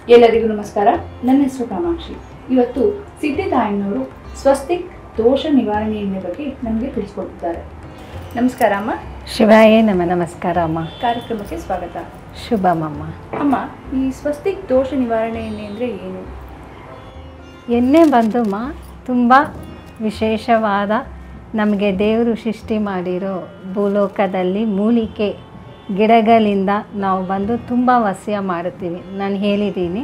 ಎಲ್ಲರಿಗೂ ನಮಸ್ಕಾರ ನನ್ನ ಹೆಸರು ಕಾಮಾಕ್ಷಿ ಇವತ್ತು ಸಿದ್ಧಿದಾಯಣ್ಣವರು ಸ್ವಸ್ತಿಕ್ ದೋಷ ನಿವಾರಣೆ ಎಣ್ಣೆ ಬಗ್ಗೆ ನಮಗೆ ತಿಳಿಸ್ಕೊಡ್ತಿದ್ದಾರೆ ನಮಸ್ಕಾರ ಅಮ್ಮ ಶಿವಾಯ ನಮ ನಮಸ್ಕಾರ ಅಮ್ಮ ಕಾರ್ಯಕ್ರಮಕ್ಕೆ ಸ್ವಾಗತ ಶುಭಮಮ್ಮ ಅಮ್ಮ ಈ ಸ್ವಸ್ತಿಕ್ ದೋಷ ನಿವಾರಣೆ ಎಣ್ಣೆ ಅಂದರೆ ಏನು ಎಣ್ಣೆ ಬಂದು ಮಾ ತುಂಬ ವಿಶೇಷವಾದ ನಮಗೆ ದೇವರು ಸೃಷ್ಟಿ ಮಾಡಿರೋ ಭೂಲೋಕದಲ್ಲಿ ಮೂಲಿಕೆ ಗಿಡಗಳಿಂದ ನಾವು ಬಂದು ತುಂಬ ವಸ್ಯ ಮಾಡುತ್ತೀವಿ ನಾನು ಹೇಳಿದ್ದೀನಿ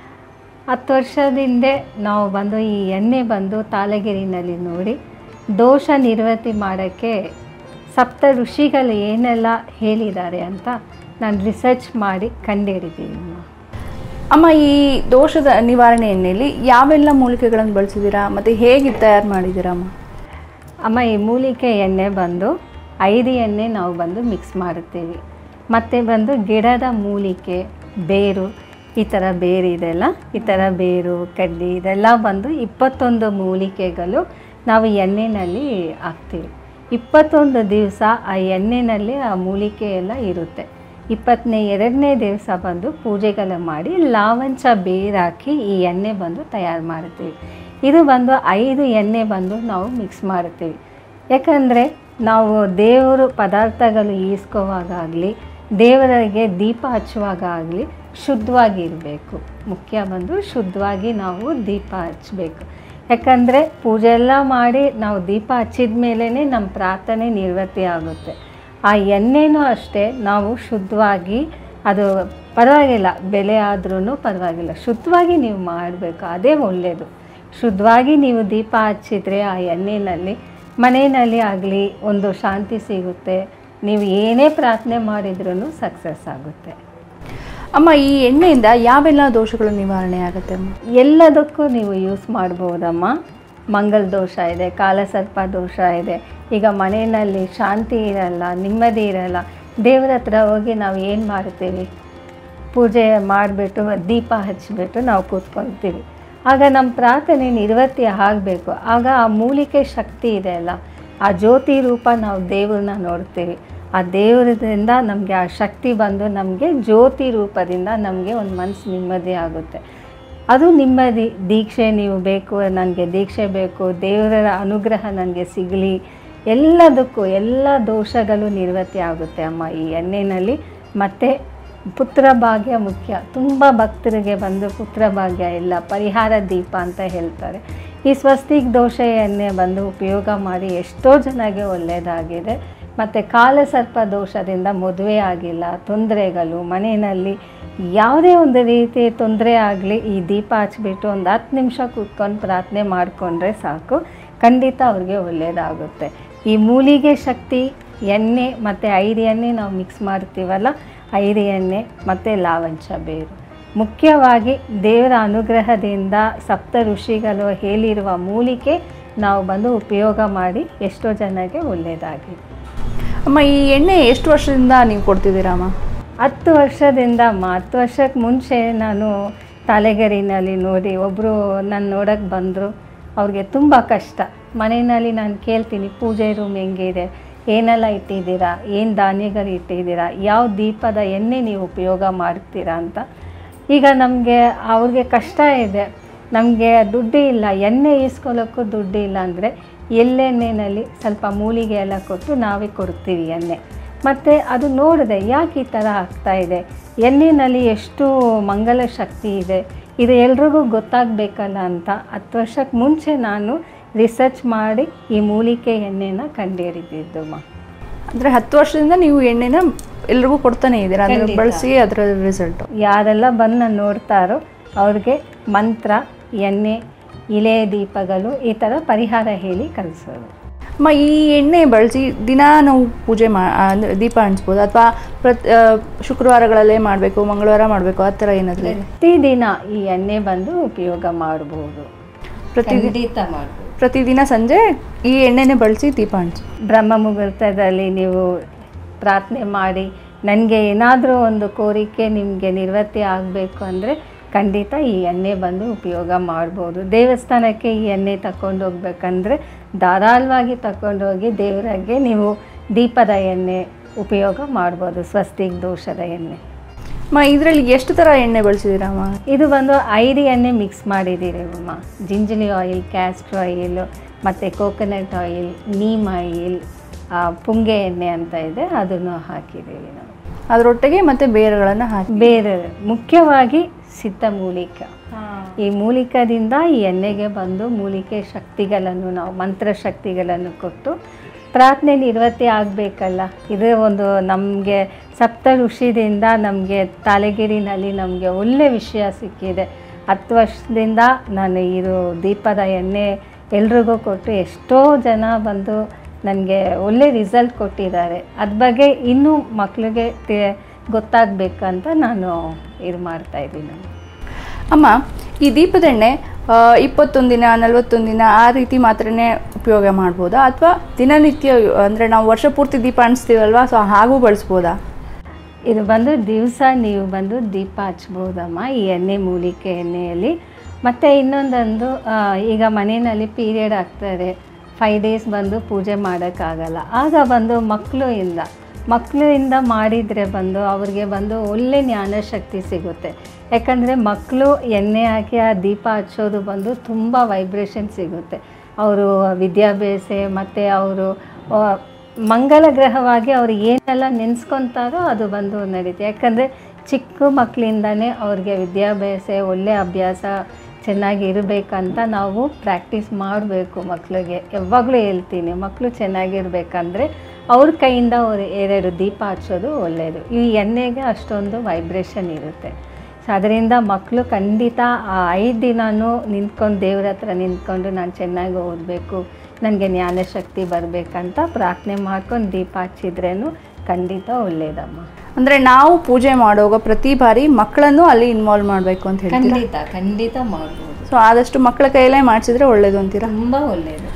ಹತ್ತು ವರ್ಷದಿಂದ ನಾವು ಬಂದು ಈ ಎಣ್ಣೆ ಬಂದು ತಾಲಗಿರಿನಲ್ಲಿ ನೋಡಿ ದೋಷ ನಿರ್ವಹಣೆ ಮಾಡೋಕ್ಕೆ ಸಪ್ತ ಋಷಿಗಳು ಏನೆಲ್ಲ ಹೇಳಿದ್ದಾರೆ ಅಂತ ನಾನು ರಿಸರ್ಚ್ ಮಾಡಿ ಕಂಡುಹಿಡಿದ್ದೀನಿ ಅಮ್ಮ. ಅಮ್ಮ ಈ ದೋಷದ ನಿವಾರಣೆ ಎಣ್ಣೆಯಲ್ಲಿ ಯಾವೆಲ್ಲ ಮೂಲಿಕೆಗಳನ್ನು ಬಳಸಿದ್ದೀರಾ ಮತ್ತು ಹೇಗೆ ತಯಾರು ಮಾಡಿದ್ದೀರಾ ಅಮ್ಮ ಅಮ್ಮ ಈ ಮೂಲಿಕೆ ಎಣ್ಣೆ ಬಂದು ಐದು ಎಣ್ಣೆ ನಾವು ಬಂದು ಮಿಕ್ಸ್ ಮಾಡುತ್ತೀವಿ ಮತ್ತು ಬಂದು ಗಿಡದ ಮೂಲಿಕೆ ಬೇರು ಈ ಥರ ಬೇರು ಇದೆಲ್ಲ ಈ ಥರ ಬೇರು ಕಡ್ಡಿ ಇದೆಲ್ಲ ಬಂದು ಇಪ್ಪತ್ತೊಂದು ಮೂಲಿಕೆಗಳು ನಾವು ಎಣ್ಣೆಯಲ್ಲಿ ಹಾಕ್ತೀವಿ ಇಪ್ಪತ್ತೊಂದು ದಿವಸ ಆ ಎಣ್ಣೆಯಲ್ಲಿ ಆ ಮೂಲಿಕೆ ಎಲ್ಲ ಇರುತ್ತೆ ಇಪ್ಪತ್ತನೇ ಎರಡನೇ ದಿವಸ ಬಂದು ಪೂಜೆಗಳ ಮಾಡಿ ಲಾವಂಚ ಬೇರು ಹಾಕಿ ಈ ಎಣ್ಣೆ ಬಂದು ತಯಾರು ಮಾಡ್ತೀವಿ ಇದು ಬಂದು ಐದು ಎಣ್ಣೆ ಬಂದು ನಾವು ಮಿಕ್ಸ್ ಮಾಡ್ತೀವಿ ಯಾಕಂದರೆ ನಾವು ದೇವರು ಪದಾರ್ಥಗಳು ಈಸ್ಕೋವಾಗಲಿ ದೇವರಿಗೆ ದೀಪ ಹಚ್ಚುವಾಗ ಆಗಲಿ ಶುದ್ಧವಾಗಿರಬೇಕು ಮುಖ್ಯ ಬಂದು ಶುದ್ಧವಾಗಿ ನಾವು ದೀಪ ಹಚ್ಚಬೇಕು ಯಾಕಂದರೆ ಪೂಜೆ ಎಲ್ಲ ಮಾಡಿ ನಾವು ದೀಪ ಹಚ್ಚಿದ ಮೇಲೇ ನಮ್ಮ ಪ್ರಾರ್ಥನೆ ನಿರ್ವೃತ್ತಿ ಆಗುತ್ತೆ ಆ ಎಣ್ಣೆನೂ ಅಷ್ಟೇ ನಾವು ಶುದ್ಧವಾಗಿ ಅದು ಪರವಾಗಿಲ್ಲ ಬೆಲೆ ಆದ್ರೂ ಪರವಾಗಿಲ್ಲ ಶುದ್ಧವಾಗಿ ನೀವು ಮಾಡಬೇಕು ಅದೇ ಒಳ್ಳೆಯದು ಶುದ್ಧವಾಗಿ ನೀವು ದೀಪ ಹಚ್ಚಿದ್ರೆ ಆ ಎಣ್ಣೆಯಲ್ಲಿ ಮನೆಯಲ್ಲಿ ಆಗಲಿ ಒಂದು ಶಾಂತಿ ಸಿಗುತ್ತೆ ನೀವು ಏನೇ ಪ್ರಾರ್ಥನೆ ಮಾಡಿದ್ರೂ ಸಕ್ಸಸ್ ಆಗುತ್ತೆ ಅಮ್ಮ ಈ ಎಣ್ಣೆಯಿಂದ ಯಾವೆಲ್ಲ ದೋಷಗಳು ನಿವಾರಣೆ ಆಗುತ್ತೆ ಅಮ್ಮ ಎಲ್ಲದಕ್ಕೂ ನೀವು ಯೂಸ್ ಮಾಡ್ಬೋದಮ್ಮ ಮಂಗಲ ದೋಷ ಇದೆ ಕಾಲಸರ್ಪ ದೋಷ ಇದೆ ಈಗ ಮನೆಯಲ್ಲಿ ಶಾಂತಿ ಇರಲ್ಲ ನೆಮ್ಮದಿ ಇರಲ್ಲ ದೇವರ ಹತ್ರ ಹೋಗಿ ನಾವು ಏನು ಮಾಡ್ತೀವಿ ಪೂಜೆ ಮಾಡಿಬಿಟ್ಟು ದೀಪ ಹಚ್ಚಿಬಿಟ್ಟು ನಾವು ಕೂತ್ಕೊಳ್ತೀವಿ ಆಗ ನಮ್ಮ ಪ್ರಾರ್ಥನೆ ನಿರ್ವೃತ್ತಿ ಆಗಬೇಕು ಆಗ ಆ ಮೂಲಿಕೆ ಶಕ್ತಿ ಇದೆ ಅಲ್ಲ ಆ ಜ್ಯೋತಿ ರೂಪ ನಾವು ದೇವ್ರನ್ನ ನೋಡ್ತೀವಿ ಆ ದೇವರದಿಂದ ನಮಗೆ ಆ ಶಕ್ತಿ ಬಂದು ನಮಗೆ ಜ್ಯೋತಿ ರೂಪದಿಂದ ನಮಗೆ ಒಂದು ಮನಸ್ಸು ನೆಮ್ಮದಿ ಆಗುತ್ತೆ ಅದು ನೆಮ್ಮದಿ ದೀಕ್ಷೆ ನೀವು ಬೇಕು ನನಗೆ ದೀಕ್ಷೆ ಬೇಕು ದೇವರ ಅನುಗ್ರಹ ನನಗೆ ಸಿಗಲಿ ಎಲ್ಲದಕ್ಕೂ ಎಲ್ಲ ದೋಷಗಳು ನಿರ್ವೃತ್ತಿ ಆಗುತ್ತೆ ಅಮ್ಮ ಈ ಎಣ್ಣೆಯಲ್ಲಿ ಮತ್ತು ಪುತ್ರ ಭಾಗ್ಯ ಮುಖ್ಯ ತುಂಬ ಭಕ್ತರಿಗೆ ಬಂದು ಪುತ್ರ ಭಾಗ್ಯ ಇಲ್ಲ ಪರಿಹಾರ ದೀಪ ಅಂತ ಹೇಳ್ತಾರೆ ಈ ಸ್ವಸ್ತಿಕ್ ದೋಷ ಎಣ್ಣೆ ಬಂದು ಉಪಯೋಗ ಮಾಡಿ ಎಷ್ಟೋ ಜನಗೆ ಒಳ್ಳೆಯದಾಗಿದೆ ಮತ್ತು ಕಾಲಸರ್ಪ ದೋಷದಿಂದ ಮದುವೆ ಆಗಿಲ್ಲ ತೊಂದರೆಗಳು ಮನೆಯಲ್ಲಿ ಯಾವುದೇ ಒಂದು ರೀತಿ ತೊಂದರೆ ಆಗಲಿ ಈ ದೀಪ ಹಚ್ಬಿಟ್ಟು ಒಂದು ಹತ್ತು ನಿಮಿಷ ಕೂತ್ಕೊಂಡು ಪ್ರಾರ್ಥನೆ ಮಾಡಿಕೊಂಡ್ರೆ ಸಾಕು ಖಂಡಿತ ಅವ್ರಿಗೆ ಒಳ್ಳೆಯದಾಗುತ್ತೆ ಈ ಮೂಲಿಗೆ ಶಕ್ತಿ ಎಣ್ಣೆ ಮತ್ತು ಐದು ಎಣ್ಣೆ ನಾವು ಮಿಕ್ಸ್ ಮಾಡ್ತೀವಲ್ಲ ಐದು ಎಣ್ಣೆ ಮತ್ತು ಲಾವಂಚ ಬೇರು ಮುಖ್ಯವಾಗಿ ದೇವರ ಅನುಗ್ರಹದಿಂದ ಸಪ್ತ ಋಷಿಗಳು ಹೇಳಿರುವ ಮೂಲಿಕೆ ನಾವು ಬಂದು ಉಪಯೋಗ ಮಾಡಿ ಎಷ್ಟೋ ಜನಕ್ಕೆ ಒಳ್ಳೆಯದಾಗಿದೆ ಅಮ್ಮ ಈ ಎಣ್ಣೆ ಎಷ್ಟು ವರ್ಷದಿಂದ ನೀವು ಕೊಡ್ತಿದ್ದೀರಾ ಅಮ್ಮ ಹತ್ತು ವರ್ಷದಿಂದ ಅಮ್ಮ ಹತ್ತು ವರ್ಷಕ್ಕೆ ಮುಂಚೆ ನಾನು ತಾಲೆಗರಿನಲ್ಲಿ ನೋಡಿ ಒಬ್ಬರು ನನ್ನ ನೋಡೋಕ್ಕೆ ಬಂದರು ಅವ್ರಿಗೆ ತುಂಬ ಕಷ್ಟ ಮನೆಯಲ್ಲಿ ನಾನು ಕೇಳ್ತೀನಿ ಪೂಜೆ ರೂಮ್ ಹೆಂಗಿದೆ ಏನೆಲ್ಲ ಇಟ್ಟಿದ್ದೀರಾ ಏನು ಧಾನ್ಯಗಳು ಇಟ್ಟಿದ್ದೀರಾ ಯಾವ ದೀಪದ ಎಣ್ಣೆ ನೀವು ಉಪಯೋಗ ಮಾಡ್ತೀರಾ ಅಂತ ಈಗ ನಮಗೆ ಅವ್ರಿಗೆ ಕಷ್ಟ ಇದೆ ನಮಗೆ ದುಡ್ಡು ಇಲ್ಲ ಎಣ್ಣೆ ಈಸ್ಕೊಳ್ಳೋಕ್ಕೂ ದುಡ್ಡು ಇಲ್ಲ ಅಂದರೆ ಎಳ್ಳೆಣ್ಣೆಯಲ್ಲಿ ಸ್ವಲ್ಪ ಮೂಲಿಗೆ ಎಲ್ಲ ಕೊಟ್ಟು ನಾವೇ ಕೊಡ್ತೀವಿ ಎಣ್ಣೆ ಮತ್ತು ಅದು ನೋಡಿದೆ ಯಾಕೆ ಈ ಥರ ಆಗ್ತಾ ಇದೆ ಎಣ್ಣೆಯಲ್ಲಿ ಎಷ್ಟು ಮಂಗಲ ಶಕ್ತಿ ಇದೆ ಇದು ಎಲ್ರಿಗೂ ಗೊತ್ತಾಗಬೇಕಲ್ಲ ಅಂತ ಹತ್ತು ವರ್ಷಕ್ಕೆ ಮುಂಚೆ ನಾನು ರಿಸರ್ಚ್ ಮಾಡಿ ಈ ಮೂಲಿಕೆ ಎಣ್ಣೆನ ಕಂಡುಹಿಡಿದಿದ್ದು ಮಾ ಅಂದರೆ ಹತ್ತು ವರ್ಷದಿಂದ ನೀವು ಎಣ್ಣೆನ ಎಲ್ರಿಗೂ ಕೊಡ್ತಾನೆ ಇದ್ದೀರಾ ಅದನ್ನು ಖಂಡಿತ. ಬಳಸಿ ಅದರ ರಿಸಲ್ಟು ಯಾರೆಲ್ಲ ಬಂದು ನಾನು ನೋಡ್ತಾರೋ ಅವ್ರಿಗೆ ಮಂತ್ರ ಎಣ್ಣೆ ಇಲೆ ದೀಪಗಳು ಈ ಥರ ಪರಿಹಾರ ಹೇಳಿ ಕಲಿಸೋದು ಅಮ್ಮ ಈ ಎಣ್ಣೆ ಬಳಸಿ ದಿನ ನಾವು ಪೂಜೆ ಮಾ ಅಂದ್ರೆ ದೀಪ ಹಂಚ್ಬೋದು ಅಥವಾ ಪ್ರತ್ ಆ, ಶುಕ್ರವಾರಗಳಲ್ಲೇ ಮಾಡಬೇಕು ಮಂಗಳವಾರ ಮಾಡಬೇಕು ಆ ಥರ ಏನಾದರೂ ಇದೆ ಪ್ರತಿದಿನ ಈ ಎಣ್ಣೆ ಬಂದು ಉಪಯೋಗ ಮಾಡಬಹುದು ಪ್ರತಿದಿನ ಮಾಡ್ಬೋದು ಪ್ರತಿದಿನ ಸಂಜೆ ಈ ಎಣ್ಣೆನೇ ಬಳಸಿ ದೀಪ ಹಂಚಿ ಬ್ರಹ್ಮ ಮುಹೂರ್ತದಲ್ಲಿ ನೀವು ಪ್ರಾರ್ಥನೆ ಮಾಡಿ ನನಗೆ ಏನಾದರೂ ಒಂದು ಕೋರಿಕೆ ನಿಮಗೆ ನಿರ್ವೃತ್ತಿ ಆಗಬೇಕು ಅಂದರೆ ಖಂಡಿತ ಈ ಎಣ್ಣೆ ಬಂದು ಉಪಯೋಗ ಮಾಡ್ಬೋದು ದೇವಸ್ಥಾನಕ್ಕೆ ಈ ಎಣ್ಣೆ ತಗೊಂಡು ಹೋಗ್ಬೇಕಂದ್ರೆ ಧಾರಾಳವಾಗಿ ತಗೊಂಡೋಗಿ ದೇವರಿಗೆ ನೀವು ದೀಪದ ಎಣ್ಣೆ ಉಪಯೋಗ ಮಾಡ್ಬೋದು ಸ್ವಸ್ತಿಕ್ ದೋಷದ ಎಣ್ಣೆ ಅಮ್ಮ ಇದರಲ್ಲಿ ಎಷ್ಟು ಥರ ಎಣ್ಣೆ ಬಳಸಿದ್ದೀರಮ್ಮ ಇದು ಬಂದು ಐದು ಎಣ್ಣೆ ಮಿಕ್ಸ್ ಮಾಡಿದ್ದೀರಿ ಅಮ್ಮ ಜಿಂಜಲಿ ಆಯಿಲ್ ಕ್ಯಾಸ್ಟ್ರ್ ಆಯಿಲ್ ಮತ್ತು ಕೋಕೋನಟ್ ಆಯಿಲ್ ನೀಮ್ ಆಯಿಲ್ ಆ, ಪುಂಗೆ ಎಣ್ಣೆ ಅಂತ ಇದೆ ಅದನ್ನು ಹಾಕಿದ್ದೀವಿ ನಾವು ಅದರೊಟ್ಟಿಗೆ ಮತ್ತೆ ಬೇರುಗಳನ್ನು ಹಾಕಿ ಬೇರೆ ಮುಖ್ಯವಾಗಿ ಸಿದ್ಧ ಮೂಲಿಕ ಈ ಮೂಲಿಕದಿಂದ ಈ ಎಣ್ಣೆಗೆ ಬಂದು ಮೂಲಿಕೆ ಶಕ್ತಿಗಳನ್ನು ನಾವು ಮಂತ್ರ ಶಕ್ತಿಗಳನ್ನು ಕೊಟ್ಟು ಪ್ರಾರ್ಥನೆ ನಿರ್ವೃತ್ತಿ ಆಗಬೇಕಲ್ಲ ಇದೇ ಒಂದು ನಮಗೆ ಸಪ್ತ ಋಷಿದಿಂದ ನಮಗೆ ತಾಲಗಿರಿನಲ್ಲಿ ನಮಗೆ ಒಳ್ಳೆ ವಿಷಯ ಸಿಕ್ಕಿದೆ ಹತ್ತು ವರ್ಷದಿಂದ ನಾನು ಇದು ದೀಪದ ಎಣ್ಣೆ ಎಲ್ರಿಗೂ ಕೊಟ್ಟು ಎಷ್ಟೋ ಜನ ಬಂದು ನನಗೆ ಒಳ್ಳೆ ರಿಸಲ್ಟ್ ಕೊಟ್ಟಿದ್ದಾರೆ ಅದ್ರ ಬಗ್ಗೆ ಇನ್ನೂ ಮಕ್ಕಳಿಗೆ ತಿ- ಗೊತ್ತಾಗಬೇಕಂತ ನಾನು ಇದು ಮಾಡ್ತಾಯಿದ್ದೀನಿ ಅಮ್ಮ ಈ ದೀಪದೆಣ್ಣೆ ಆ, ಇಪ್ಪತ್ತೊಂದು ದಿನ ನಲ್ವತ್ತೊಂದು ದಿನ ಆ ರೀತಿ ಮಾತ್ರನೇ ಉಪಯೋಗ ಮಾಡ್ಬೋದಾ ಅಥವಾ ದಿನನಿತ್ಯ ಅಂದರೆ ನಾವು ವರ್ಷ ಪೂರ್ತಿ ದೀಪ ಅಣಿಸ್ತೀವಲ್ವಾ ಸೊ ಹಾಗೂ ಬಳಸ್ಬೋದಾ ಇದು ಬಂದು ದಿವಸ ನೀವು ಬಂದು ದೀಪ ಹಚ್ಬೋದಮ್ಮ ಈ ಎಣ್ಣೆ ಮೂಲಿಕೆ ಎಣ್ಣೆಯಲ್ಲಿ ಮತ್ತು ಇನ್ನೊಂದೊಂದು ಆ, ಈಗ ಮನೆಯಲ್ಲಿ ಪೀರಿಯಡ್ ಆಗ್ತಾರೆ ಫೈವ್ ಡೇಸ್ ಬಂದು ಪೂಜೆ ಮಾಡೋಕ್ಕಾಗಲ್ಲ ಆಗ ಬಂದು ಮಕ್ಕಳು ಇಂದ ಮಕ್ಕಳಿಂದ ಮಾಡಿದರೆ ಬಂದು ಅವ್ರಿಗೆ ಬಂದು ಒಳ್ಳೆ ಜ್ಞಾನಶಕ್ತಿ ಸಿಗುತ್ತೆ ಯಾಕಂದರೆ ಮಕ್ಕಳು ಎಣ್ಣೆ ಹಾಕಿ ಆ ದೀಪ ಹಚ್ಚೋದು ಬಂದು ತುಂಬ ವೈಬ್ರೇಷನ್ ಸಿಗುತ್ತೆ ಅವರು ವಿದ್ಯಾಭ್ಯಾಸ ಮತ್ತು ಅವರು ಆ, ಮಂಗಲ ಗ್ರಹವಾಗಿ ಅವ್ರು ಏನೆಲ್ಲ ನೆನೆಸ್ಕೊತಾರೋ ಅದು ಬಂದು ನಡೀತೆ ಯಾಕಂದರೆ ಚಿಕ್ಕ ಮಕ್ಕಳಿಂದನೇ ಅವ್ರಿಗೆ ವಿದ್ಯಾಭ್ಯಾಸ ಒಳ್ಳೆ ಅಭ್ಯಾಸ ಚೆನ್ನಾಗಿ ಇರಬೇಕಂತ ನಾವು ಪ್ರಾಕ್ಟೀಸ್ ಮಾಡಬೇಕು ಮಕ್ಕಳಿಗೆ ಯಾವಾಗಲೂ ಹೇಳ್ತೀನಿ ಮಕ್ಕಳು ಚೆನ್ನಾಗಿರ್ಬೇಕಂದ್ರೆ ಅವ್ರ ಕೈಯಿಂದ ಅವ್ರು ಎರಡು ದೀಪ ಹಚ್ಚೋದು ಒಳ್ಳೆಯದು ಈ ಎಣ್ಣೆಗೆ ಅಷ್ಟೊಂದು ವೈಬ್ರೇಷನ್ ಇರುತ್ತೆ ಸೊ ಅದರಿಂದ ಮಕ್ಕಳು ಖಂಡಿತ ಆ ಐದು ದಿನವೂ ನಿಂತ್ಕೊಂಡು ದೇವ್ರ ಹತ್ರ ನಿಂತ್ಕೊಂಡು ನಾನು ಚೆನ್ನಾಗಿ ಓದಬೇಕು ನನಗೆ ಜ್ಞಾನಶಕ್ತಿ ಬರಬೇಕಂತ ಪ್ರಾರ್ಥನೆ ಮಾಡ್ಕೊಂಡು ದೀಪ ಹಚ್ಚಿದ್ರೇನು ಖಂಡಿತ ಒಳ್ಳೇದಮ್ಮ ಅಂದರೆ ನಾವು ಪೂಜೆ ಮಾಡುವಾಗ ಪ್ರತಿ ಬಾರಿ ಮಕ್ಕಳನ್ನು ಅಲ್ಲಿ ಇನ್ವಾಲ್ವ್ ಮಾಡಬೇಕು ಅಂತ ಹೇಳ್ತೀರಾ ಖಂಡಿತ ಖಂಡಿತ ಮಾಡ್ಬೋದು ಸೊ ಆದಷ್ಟು ಮಕ್ಕಳ ಕೈಯಲ್ಲೇ ಮಾಡಿಸಿದ್ರೆ ಒಳ್ಳೇದು ಅಂತೀರಾ ತುಂಬ ಒಳ್ಳೆಯದು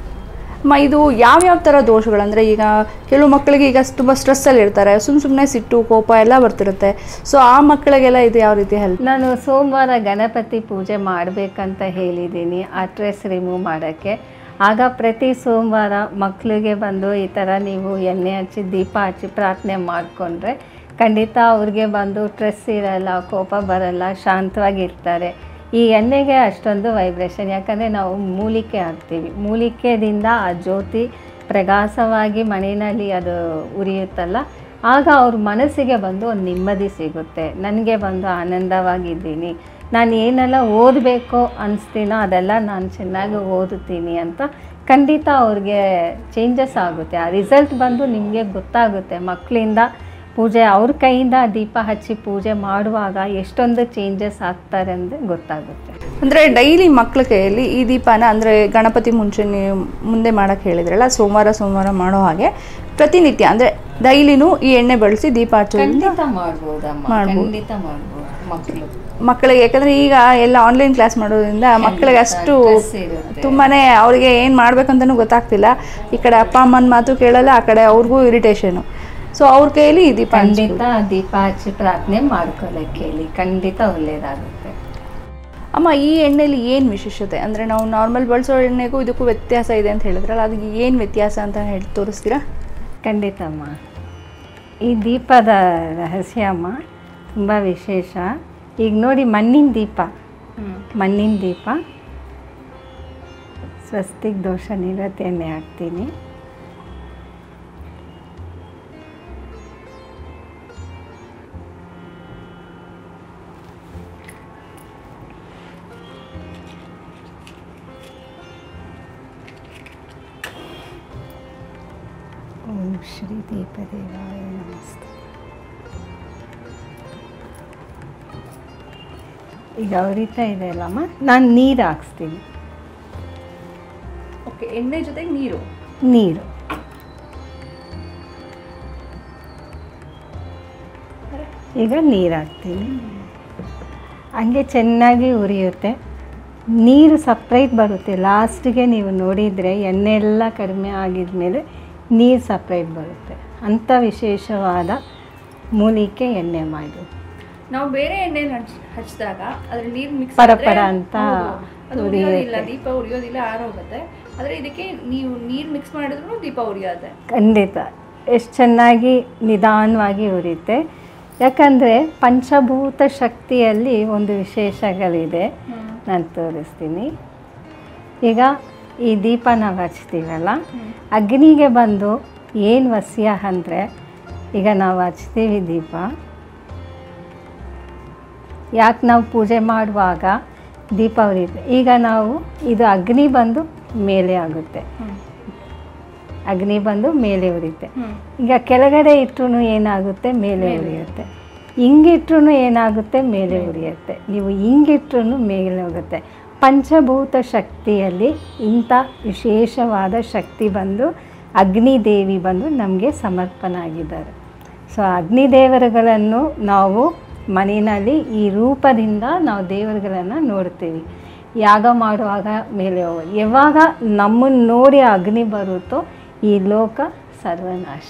ಅಮ್ಮ ಇದು ಯಾವ್ಯಾವ ಥರ ದೋಷಗಳು ಅಂದರೆ ಈಗ ಕೆಲವು ಮಕ್ಕಳಿಗೆ ಈಗ ತುಂಬ ಸ್ಟ್ರೆಸ್ಸಲ್ಲಿ ಇರ್ತಾರೆ ಸುಮ್ಮ ಸುಮ್ಮನೆ ಸಿಟ್ಟು ಕೋಪ ಎಲ್ಲ ಬರ್ತಿರುತ್ತೆ ಸೊ ಆ ಮಕ್ಕಳಿಗೆಲ್ಲ ಇದು ಯಾವ ರೀತಿ ಹೆಲ್ಪ್ ನಾನು ಸೋಮವಾರ ಗಣಪತಿ ಪೂಜೆ ಮಾಡಬೇಕಂತ ಹೇಳಿದ್ದೀನಿ ಆ ಸ್ಟ್ರೆಸ್ ರಿಮೂವ್ ಮಾಡೋಕ್ಕೆ ಆಗ ಪ್ರತಿ ಸೋಮವಾರ ಮಕ್ಕಳಿಗೆ ಬಂದು ಈ ಥರ ನೀವು ಎಣ್ಣೆ ಹಚ್ಚಿ ದೀಪ ಹಚ್ಚಿ ಪ್ರಾರ್ಥನೆ ಮಾಡಿಕೊಂಡ್ರೆ ಖಂಡಿತ ಅವ್ರಿಗೆ ಬಂದು ಸ್ಟ್ರೆಸ್ ಇರಲ್ಲ ಕೋಪ ಬರಲ್ಲ ಶಾಂತವಾಗಿರ್ತಾರೆ ಈ ಎಣ್ಣೆಗೆ ಅಷ್ಟೊಂದು ವೈಬ್ರೇಷನ್ ಯಾಕಂದರೆ ನಾವು ಮೂಲಿಕೆ ಹಾಕ್ತೀವಿ ಮೂಲಿಕೆದಿಂದ ಆ ಜ್ಯೋತಿ ಪ್ರಕಾಶವಾಗಿ ಮನೆಯಲ್ಲಿ ಅದು ಉರಿಯುತ್ತಲ್ಲ ಆಗ ಅವ್ರ ಮನಸ್ಸಿಗೆ ಬಂದು ಒಂದು ನೆಮ್ಮದಿ ಸಿಗುತ್ತೆ ನನಗೆ ಬಂದು ಆನಂದವಾಗಿದ್ದೀನಿ ನಾನು ಏನೆಲ್ಲ ಓದಬೇಕು ಅನಿಸ್ತೀನೋ ಅದೆಲ್ಲ ನಾನು ಚೆನ್ನಾಗಿ ಓದುತ್ತೀನಿ ಅಂತ ಖಂಡಿತ ಅವ್ರಿಗೆ ಚೇಂಜಸ್ ಆಗುತ್ತೆ ಆ ರಿಸಲ್ಟ್ ಬಂದು ನಿಮಗೆ ಗೊತ್ತಾಗುತ್ತೆ ಮಕ್ಕಳಿಂದ ಪೂಜೆ ಅವ್ರ ಕೈಯಿಂದ ದೀಪ ಹಚ್ಚಿ ಪೂಜೆ ಮಾಡುವಾಗ ಎಷ್ಟೊಂದು ಚೇಂಜಸ್ ಆಗ್ತಾರೆ ಅಂದರೆ ಗೊತ್ತಾಗುತ್ತೆ ಅಂದರೆ ಡೈಲಿ ಮಕ್ಕಳ ಕೈಯಲ್ಲಿ ಈ ದೀಪನ ಅಂದರೆ ಗಣಪತಿ ಮುಂಚೆ ನೀವು ಮುಂದೆ ಮಾಡೋಕ್ಕೆ ಹೇಳಿದ್ರಲ್ಲ ಸೋಮವಾರ ಸೋಮವಾರ ಮಾಡೋ ಹಾಗೆ ಪ್ರತಿನಿತ್ಯ ಅಂದರೆ ಡೈಲಿನೂ ಈ ಎಣ್ಣೆ ಬಳಸಿ ದೀಪ ಹಚ್ಚೋದ್ರಿಂದ ಖಂಡಿತ ಮಾಡ್ಬೋದಮ್ಮ ಮಾಡ್ಬೋದು. ಖಂಡಿತ ಮಾಡ್ಬೋದು ಮಕ್ಕಳು ಮಕ್ಕಳಿಗೆ ಯಾಕಂದರೆ ಈಗ ಎಲ್ಲ ಆನ್ಲೈನ್ ಕ್ಲಾಸ್ ಮಾಡೋದ್ರಿಂದ ಮಕ್ಕಳಿಗೆ ಅಷ್ಟು stress ಇರುತ್ತೆ. ತುಂಬಾನೇ ಅವರಿಗೆ ಏನು ಮಾಡ್ಬೇಕಂತನೂ ಗೊತ್ತಾಗ್ತಿಲ್ಲ ಈ ಕಡೆ ಅಪ್ಪ ಅಮ್ಮನ ಮಾತು ಕೇಳಲ್ಲ ಆ ಕಡೆ ಅವ್ರಿಗೂ ಇರಿಟೇಷನು ಸೊ ಅವ್ರ ಕೈಯಲ್ಲಿ ಈ ದೀಪ ಹಂಚ್ಬೋದು. ಖಂಡಿತ ದೀಪ ಹಚ್ಚಿ ಪ್ರಾರ್ಥನೆ ಮಾಡ್ಕೊಳ್ಳೋಕೆ ಹೇಳಿ ಖಂಡಿತ ಒಳ್ಳೇದಾಗುತ್ತೆ ಅಮ್ಮ ಈ ಎಣ್ಣೆಲಿ ಏನು ವಿಶೇಷತೆ ಅಂದರೆ ನಾವು ನಾರ್ಮಲ್ ಬಳಸೋ ಎಣ್ಣೆಗೂ ಇದಕ್ಕೂ ವ್ಯತ್ಯಾಸ ಇದೆ ಅಂತ ಹೇಳಿದ್ರಲ್ಲ ಅದಕ್ಕೆ ಏನು ವ್ಯತ್ಯಾಸ ಅಂತ ಹೇಳಿ ತೋರಿಸ್ತೀರಾ ಖಂಡಿತಮ್ಮ ಈ ದೀಪದ ರಹಸ್ಯ ಅಮ್ಮ ತುಂಬ ವಿಶೇಷ ಈಗ ನೋಡಿ ಮಣ್ಣಿನ ದೀಪ ಮಣ್ಣಿನ ದೀಪ ಸ್ವಸ್ತಿಕ್ ದೋಷ ನಿರತೆ ಎಣ್ಣೆ ಹಾಕ್ತೀನಿ ಓಂ ಶ್ರೀ ದೀಪದೇವಾಯ ನಮಸ್ತೆ ಈಗ ಉರಿತಾ ಇದೆ ಅಲ್ಲಮ್ಮ ನಾನು ನೀರು ಹಾಕ್ಸ್ತೀನಿ ಓಕೆ ಎಣ್ಣೆ ಜೊತೆಗೆ ನೀರು ನೀರು ಈಗ ನೀರು ಹಾಕ್ತೀನಿ ಹಂಗೆ ಚೆನ್ನಾಗಿ ಉರಿಯುತ್ತೆ ನೀರು ಸಪ್ರೇಟ್ ಬರುತ್ತೆ ಲಾಸ್ಟಿಗೆ ನೀವು ನೋಡಿದರೆ ಎಣ್ಣೆ ಎಲ್ಲ ಕಡಿಮೆ ಆಗಿದ್ಮೇಲೆ ನೀರು ಸಪ್ರೇಟ್ ಬರುತ್ತೆ ಅಂಥ ವಿಶೇಷವಾದ ಮೂಲಿಕೆ ಎಣ್ಣೆ ಮಾಡಿ ನಾವು ಬೇರೆ ಎಣ್ಣೆ ಹಚ್ಚಿದಾಗ ಅದ್ರ ನೀರು ಮಿಕ್ಸ್ ಪರಪರ ಅಂತ ಅದು ಉರಿಯುತ್ತೆ. ಉರಿಯೋದಿಲ್ಲ ದೀಪ ಉರಿಯೋದಿಲ್ಲ ಆರೋಗುತ್ತೆ ಆದರೆ ಇದಕ್ಕೆ ನೀವು ನೀರು ಮಿಕ್ಸ್ ಮಾಡಿದ್ರು ದೀಪ ಉರಿಯೋದೆ ಖಂಡಿತ ಎಷ್ಟು ಚೆನ್ನಾಗಿ ನಿಧಾನವಾಗಿ ಉರಿಯುತ್ತೆ ಯಾಕಂದರೆ ಪಂಚಭೂತ ಶಕ್ತಿಯಲ್ಲಿ ಒಂದು ವಿಶೇಷಗಳಿದೆ ನಾನು ತೋರಿಸ್ತೀನಿ ಈಗ ಈ ದೀಪ ನಾವು ಹಚ್ತೀವಲ್ಲ ಅಗ್ನಿಗೆ ಬಂದು ಏನು ವಸ್ಯ ಅಂದರೆ ಈಗ ನಾವು ಹಚ್ತೀವಿ ದೀಪ ಯಾಕೆ ನಾವು ಪೂಜೆ ಮಾಡುವಾಗ ದೀಪ ಉರಿಯುತ್ತೆ ಈಗ ನಾವು ಇದು ಅಗ್ನಿ ಬಂದು ಮೇಲೆ ಆಗುತ್ತೆ ಅಗ್ನಿ ಬಂದು ಮೇಲೆ ಉರಿಯುತ್ತೆ ಈಗ ಕೆಳಗಡೆ ಇಟ್ಟರು ಏನಾಗುತ್ತೆ ಮೇಲೆ ಉರಿಯುತ್ತೆ ಹಿಂಗಿಟ್ರು ಏನಾಗುತ್ತೆ ಮೇಲೆ ಉರಿಯುತ್ತೆ ನೀವು ಹಿಂಗಿಟ್ರು ಮೇಲೆ ಹೋಗುತ್ತೆ ಪಂಚಭೂತ ಶಕ್ತಿಯಲ್ಲಿ ಇಂಥ ವಿಶೇಷವಾದ ಶಕ್ತಿ ಬಂದು ಅಗ್ನಿದೇವಿ ಬಂದು ನಮಗೆ ಸಮರ್ಪಣಾಗಿದ್ದಾರೆ ಸೊ ಅಗ್ನಿದೇವರುಗಳನ್ನು ನಾವು ಮನೆಯಲ್ಲಿ ಈ ರೂಪದಿಂದ ನಾವು ದೇವರುಗಳನ್ನು ನೋಡ್ತೀವಿ ಯಾಗ ಮಾಡುವಾಗ ಮೇಲೆ ಹೋಗೋದು ಯಾವಾಗ ನಮ್ಮನ್ನು ನೋಡಿ ಅಗ್ನಿ ಬರುತ್ತೋ ಈ ಲೋಕ ಸರ್ವನಾಶ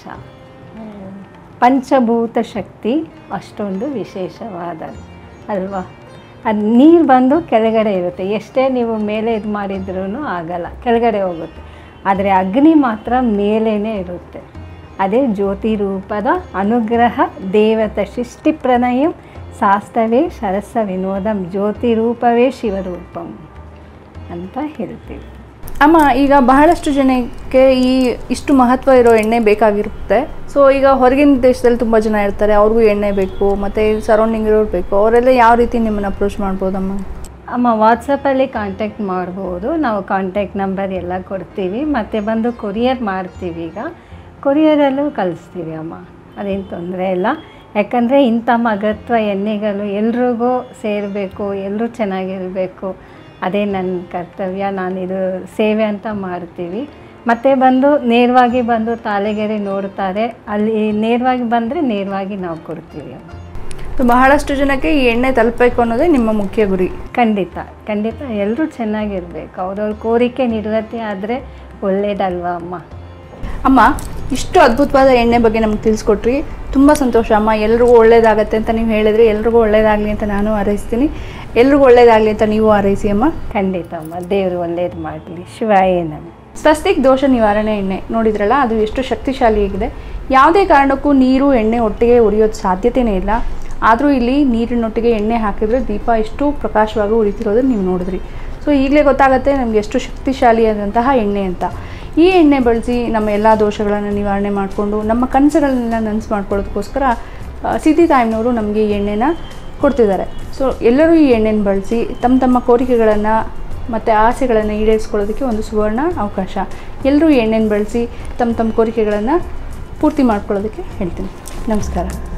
ಪಂಚಭೂತ ಶಕ್ತಿ ಅಷ್ಟೊಂದು ವಿಶೇಷವಾದದ್ದು ಅಲ್ವಾ ಅದು ನೀರು ಬಂದು ಕೆಳಗಡೆ ಇರುತ್ತೆ ಎಷ್ಟೇ ನೀವು ಮೇಲೆ ಇದು ಮಾಡಿದ್ರೂ ಆಗಲ್ಲ ಕೆಳಗಡೆ ಹೋಗುತ್ತೆ ಆದರೆ ಅಗ್ನಿ ಮಾತ್ರ ಮೇಲೇ ಇರುತ್ತೆ ಅದೇ ಜ್ಯೋತಿ ರೂಪದ ಅನುಗ್ರಹ ದೇವತ ಸೃಷ್ಟಿ ಪ್ರಣಯಂ ಶಾಸ್ತ್ರವೇ ಸರಸ ವಿನೋದಂ ಜ್ಯೋತಿ ರೂಪವೇ ಶಿವರೂಪಂ ಅಂತ ಹೇಳ್ತೀವಿ ಅಮ್ಮ ಈಗ ಬಹಳಷ್ಟು ಜನಕ್ಕೆ ಈ ಇಷ್ಟು ಮಹತ್ವ ಇರೋ ಎಣ್ಣೆ ಬೇಕಾಗಿರುತ್ತೆ ಸೊ ಈಗ ಹೊರಗಿನ ದೇಶದಲ್ಲಿ ತುಂಬ ಜನ ಇರ್ತಾರೆ ಅವ್ರಿಗೂ ಎಣ್ಣೆ ಬೇಕು ಮತ್ತು ಸರೌಂಡಿಂಗ್ ಇರೋರು ಬೇಕು ಅವರೆಲ್ಲ ಯಾವ ರೀತಿ ನಿಮ್ಮನ್ನು ಅಪ್ರೋಚ್ ಮಾಡ್ಬೋದಮ್ಮ ಅಮ್ಮ ವಾಟ್ಸಪ್ಪಲ್ಲಿ ಕಾಂಟ್ಯಾಕ್ಟ್ ಮಾಡ್ಬೋದು ನಾವು ಕಾಂಟ್ಯಾಕ್ಟ್ ನಂಬರ್ ಎಲ್ಲ ಕೊಡ್ತೀವಿ ಮತ್ತು ಬಂದು ಕೊರಿಯರ್ ಮಾಡ್ತೀವಿ ಈಗ ಕೊರಿಯರಲ್ಲೂ ಕಳಿಸ್ತೀವಿ ಅಮ್ಮ ಅದೇನು ತೊಂದರೆ ಇಲ್ಲ ಯಾಕಂದರೆ ಇಂಥ ಮಗತ್ವ ಎಣ್ಣೆಗಳು ಎಲ್ರಿಗೂ ಸೇರಬೇಕು ಎಲ್ಲರೂ ಚೆನ್ನಾಗಿರಬೇಕು ಅದೇ ನನ್ನ ಕರ್ತವ್ಯ ನಾನು ಇದು ಸೇವೆ ಅಂತ ಮಾಡ್ತೀವಿ ಮತ್ತು ಬಂದು ನೇರವಾಗಿ ಬಂದು ತಾಳೆಗೆರೆ ನೋಡ್ತಾರೆ ಅಲ್ಲಿ ನೇರವಾಗಿ ಬಂದರೆ ನೇರವಾಗಿ ನಾವು ಕೊಡ್ತೀವಿ ಅಮ್ಮ ಸೊ ಬಹಳಷ್ಟು ಜನಕ್ಕೆ ಈ ಎಣ್ಣೆ ತಲುಪಬೇಕು ಅನ್ನೋದೇ ನಿಮ್ಮ ಮುಖ್ಯ ಗುರಿ ಖಂಡಿತ ಖಂಡಿತ ಎಲ್ಲರೂ ಚೆನ್ನಾಗಿರ್ಬೇಕು ಅವ್ರವ್ರ ಕೋರಿಕೆ ನಿರ್ಗತಿ ಆದರೆ ಒಳ್ಳೇದಲ್ವಾ ಅಮ್ಮ ಅಮ್ಮ ಇಷ್ಟು ಅದ್ಭುತವಾದ ಎಣ್ಣೆ ಬಗ್ಗೆ ನಮ್ಗೆ ತಿಳಿಸ್ಕೊಟ್ರಿ ತುಂಬ ಸಂತೋಷ ಅಮ್ಮ ಎಲ್ರಿಗೂ ಒಳ್ಳೇದಾಗತ್ತೆ ಅಂತ ನೀವು ಹೇಳಿದ್ರಿ ಎಲ್ರಿಗೂ ಒಳ್ಳೇದಾಗಲಿ ಅಂತ ನಾನು ಹಾರೈಸ್ತೀನಿ ಎಲ್ರಿಗೂ ಒಳ್ಳೇದಾಗಲಿ ಅಂತ ನೀವು ಹಾರೈಸಿ ಅಮ್ಮ ಖಂಡಿತ ಅಮ್ಮ ದೇವರು ಒಳ್ಳೇದು ಮಾಡಲಿ ಶಿವಾಯ ನಮ ಸ್ವಸ್ತಿಕ್ ದೋಷ ನಿವಾರಣೆ ಎಣ್ಣೆ ನೋಡಿದ್ರಲ್ಲ ಅದು ಎಷ್ಟು ಶಕ್ತಿಶಾಲಿಯಾಗಿದೆ ಯಾವುದೇ ಕಾರಣಕ್ಕೂ ನೀರು ಎಣ್ಣೆ ಒಟ್ಟಿಗೆ ಉರಿಯೋದು ಸಾಧ್ಯತೆಯೇ ಇಲ್ಲ ಆದರೂ ಇಲ್ಲಿ ನೀರಿನೊಟ್ಟಿಗೆ ಎಣ್ಣೆ ಹಾಕಿದ್ರೆ ದೀಪ ಎಷ್ಟು ಪ್ರಕಾಶವಾಗಿ ಉರಿತಿರೋದನ್ನು ನೀವು ನೋಡಿದ್ರಿ ಸೊ ಈಗಲೇ ಗೊತ್ತಾಗುತ್ತೆ ನಮಗೆ ಎಷ್ಟು ಶಕ್ತಿಶಾಲಿಯಾದಂತಹ ಎಣ್ಣೆ ಅಂತ ಈ ಎಣ್ಣೆ ಬಳಸಿ ನಮ್ಮ ಎಲ್ಲ ದೋಷಗಳನ್ನು ನಿವಾರಣೆ ಮಾಡಿಕೊಂಡು ನಮ್ಮ ಕನಸುಗಳನ್ನೆಲ್ಲ ನನಸು ಮಾಡ್ಕೊಳ್ಳೋದಕ್ಕೋಸ್ಕರ ಆ, ಸಿದ್ಧಿ ತಾಯಿನವರು ನಮಗೆ ಈ ಎಣ್ಣೆನ ಕೊಡ್ತಿದ್ದಾರೆ ಸೊ ಎಲ್ಲರೂ ಈ ಎಣ್ಣೆನ ಬಳಸಿ ತಮ್ಮ ತಮ್ಮ ಕೋರಿಕೆಗಳನ್ನು ಮತ್ತು ಆಸೆಗಳನ್ನು ಈಡೇರಿಸ್ಕೊಳ್ಳೋದಕ್ಕೆ ಒಂದು ಸುವರ್ಣ ಅವಕಾಶ ಎಲ್ಲರೂ ಈ ಎಣ್ಣೆನ ಬಳಸಿ ತಮ್ಮ ತಮ್ಮ ಕೋರಿಕೆಗಳನ್ನು ಪೂರ್ತಿ ಮಾಡ್ಕೊಳ್ಳೋದಕ್ಕೆ ಹೇಳ್ತೀನಿ ನಮಸ್ಕಾರ